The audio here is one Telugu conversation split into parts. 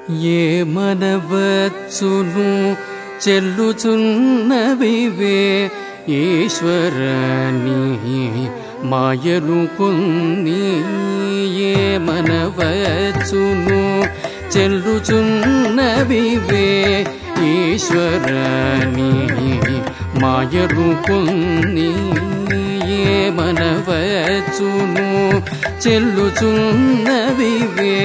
ఏ మనవచ్చును చెల్లుచున్నవివే ఈశ్వరని మాయలు కొన్ని ఏ మనవచ్చును చెల్లుచున్నవివే ఈశ్వరని మాయలు కొన్ని ఏ మనవచ్చును చెల్లుచున్నవివే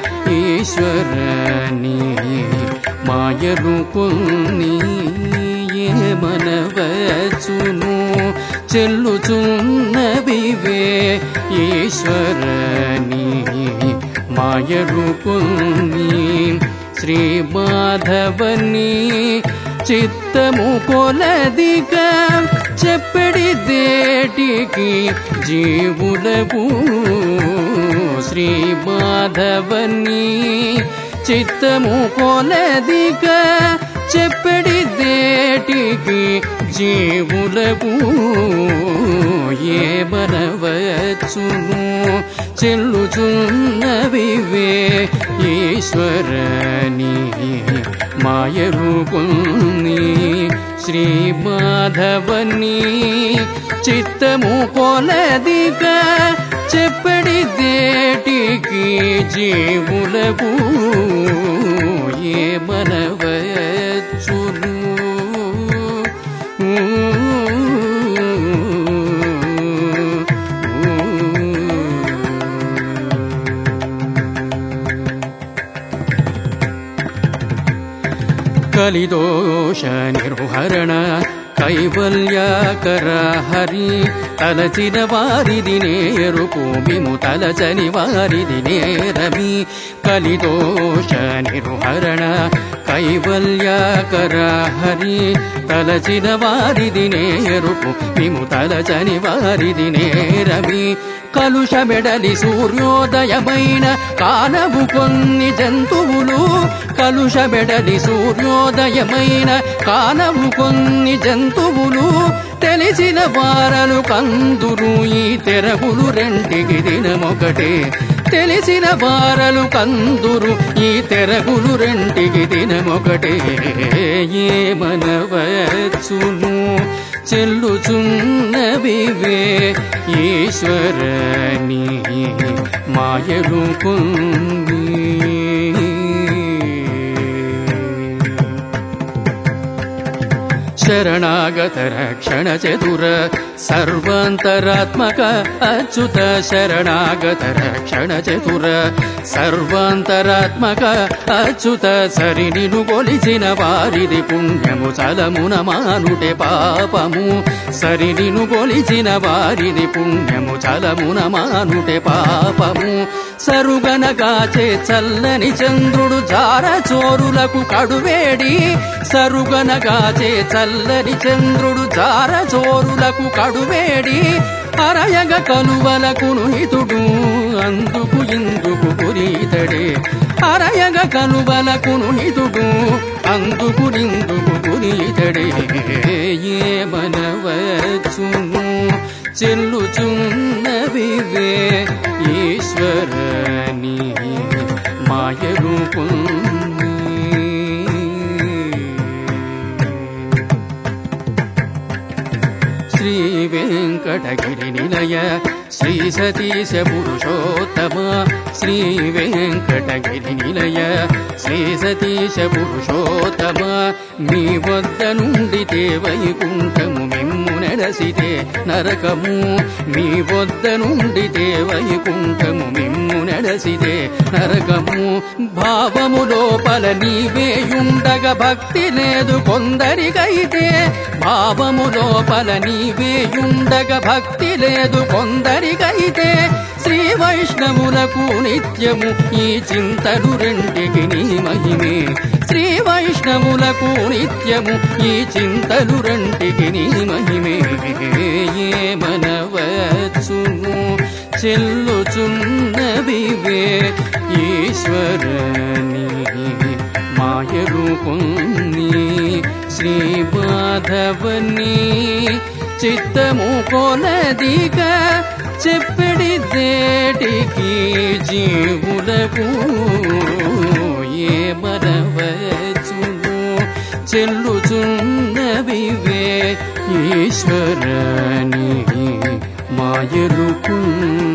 ఈశ్వరని మాయలు కొన్ని ఏ మనవచ్చును చెల్లుచున్నవివే ఈశ్వరని మాయలు కొన్ని శ్రీ మాధవని చిత్తము కొలదిగా చెప్పడి దేటికి జీవులకు శ్రీ మాధవని చిత్తము కొలదిగా చెప్పడి దేటికి జీవులకు ఏ మనవచ్చును చెల్లుచున్నవివే ఈశ్వరని మాయరూపుని శ్రీ మాధవని చిత్తము కొలదిగా చెప్పడి దేటికి జీవులకు ఏ మనవచ్చును కలిదోష నిర్వహరణ కైవల్యాకర హరి తలచిన వారిది నేరుపు మిము తలచని వారిది నేరమి కలిదోష నిర్వహరణ కైవల్యాకర హరి తలచిన వారిది నేరుపు మిము తలచని వారిది నేరమి కలుషమెడలి సూర్యోదయమైన కానవు కొన్ని జంతువులు కలుషమెడలి సూర్యోదయమైన కానవు కొన్ని జంతువులు తెలిసిన వారలు కందురు ఈ తెరగులు రెంటికి దినమొకటే తెలిసిన వారలు కందురు ఈ తెరగులు రెంటికి దినమొకటే ఏ మనవచ్చును చెల్లుచున్నవివే ఈశ్వరని మాయలు పొంది శరణాగత రక్షణ చతుర సర్వాంతరాత్మక అచ్యుత శరణాగత రక్షణ చతుర సర్వాంతరాత్మక అచ్యుత సరినిను కొలిచిన వారిది పుణ్యము చలమున మానుటే పాపము సరినిను కొలిచిన వారిది పుణ్యము చలమున మానుటే పాపము సరుగనగాచే చల్లని చంద్రుడు జార చోరులకు కడువేడి సరుగనగాచే చల్లని చంద్రుడు జార చోరులకు కడువేడి అరయగ కలువలకును హితుడు అందుకు ఇందుకు పురీతడే అరయగ కలువలకును హితుడు అందుకు నిందుకు పురీతడే ఏ మనవచ్చును చెల్లుచున్నవివే ఈశ్వరని మాయలు పొంది శ్రీ వెంకటగిరి నిలయ శ్రీ సతీశ పురుషోత్తమ శ్రీ వెంకటగిరి నిలయ శ్రీ సతీశ పురుషోత్తమ మీ వద్ద నుండితే వైకుంఠము మిమ్ము నెడసితే నరకము మీ వద్ద నుండితే వైకుంఠము మిమ్ము నెడసితే నరకము భావము లోపల నీవేయుండగ భక్తి లేదు కొందరికైతే భావము లోపల నీవేయుండగ భక్తి లేదు కొందరికైతే శ్రీ వైష్ణవులకు నిత్యము ఈ చింతలు రెంటికి నీ మహిమే శ్రీ వైష్ణవులకు నిత్యము ఈ చింతలు రెంటికి నీ మహిమే ఏ మనవచ్చును చెల్లుచున్నవివే ఈశ్వరని మాయలు పొంది శ్రీ మాధవని చిత్తము కొలదిగా చెప్పడి దేటికి జీవులకు ఏ చెల్లుచున్నవివే ఈశ్వరని మాయరుకున్